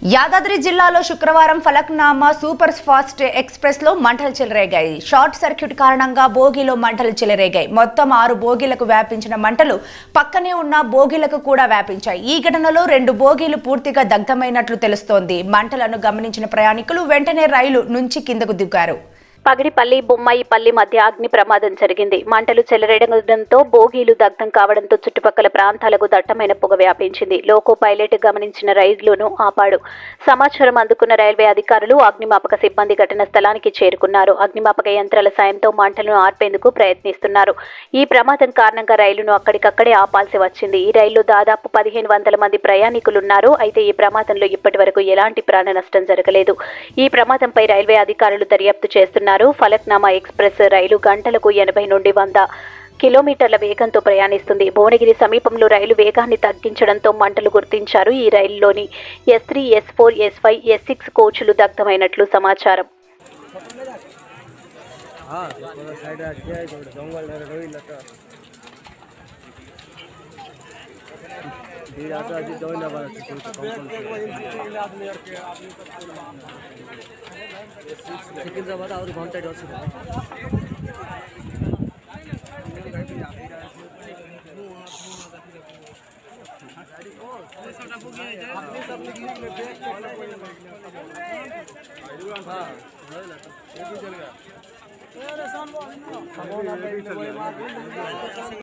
యాదాద్రి జిల్లాలో శుక్రవారం Falaknuma super fast express లో మంటలు చెలరేగాయి షార్ట్ సర్క్యూట్ కారణంగా బోగిలో మంటలు చెలరేగాయి మొత్తం ఆరు బోగీలకు వ్యాపించిన మంటలు పక్కనే ఉన్న బోగీలకు కూడా వ్యాపించాయి ఈ ఘటనలో రెండు బోగీలు పూర్తిగా దగ్ధమైనట్లు తెలుస్తోంది మంటలను గమనించిన ప్రయాణికులు వెంటనే రైలు నుంచి కిందకు దిగారు పగిడిపల్లి బొమ్మాయిపల్లి మధ్య అగ్ని ప్రమాదం జరిగింది మంటలు చెలరేగడంతో బోగీలు దగ్ధం కావడంతో చుట్టుపక్కల ప్రాంతాలకు దట్టమైన పొగ వ్యాపించింది లోకో పైలట్ గమనించిన రైలును ఆపాడు సమాచారం అందుకున్న రైల్వే అధికారులు అగ్నిమాపక సిబ్బంది ఘటన స్థలానికి చేరుకున్నారు అగ్నిమాపక యంత్రాల సాయంతో మంటలను ఆర్పేందుకు ప్రయత్నిస్తున్నారు ఈ ప్రమాదం కారణంగా రైలును అక్కడికక్కడే ఆపాల్సి వచ్చింది ఈ రైల్లో దాదాపు పదిహేను వందల మంది ప్రయాణికులున్నారు అయితే ఈ ప్రమాదంలో ఇప్పటి వరకు ఎలాంటి ప్రాణ నష్టం జరగలేదు ఈ ప్రమాదంపై రైల్వే అధికారులు దర్యాప్తు చేస్తున్నారు ఫలక్నామా ఎక్స్ప్రెస్ రైలు గంటలకు ఎనభై నుండి వంద కిలోమీటర్ల వేగంతో ప్రయాణిస్తుంది భువనగిరి సమీపంలో రైలు వేగాన్ని తగ్గించడంతో మంటలు గుర్తించారు ఈ రైలులోని S three S four S five S six కోచ్లు దగ్ధమైనట్లు సమాచారం હા થોડો સાઈડ જાય થોડો જંગલ રોઈ લતો ધીરે આગળ હજી જોઈ ના પાડે છે સિકંદરાબાદ આવું ઘંટાઈ ଅଛି હા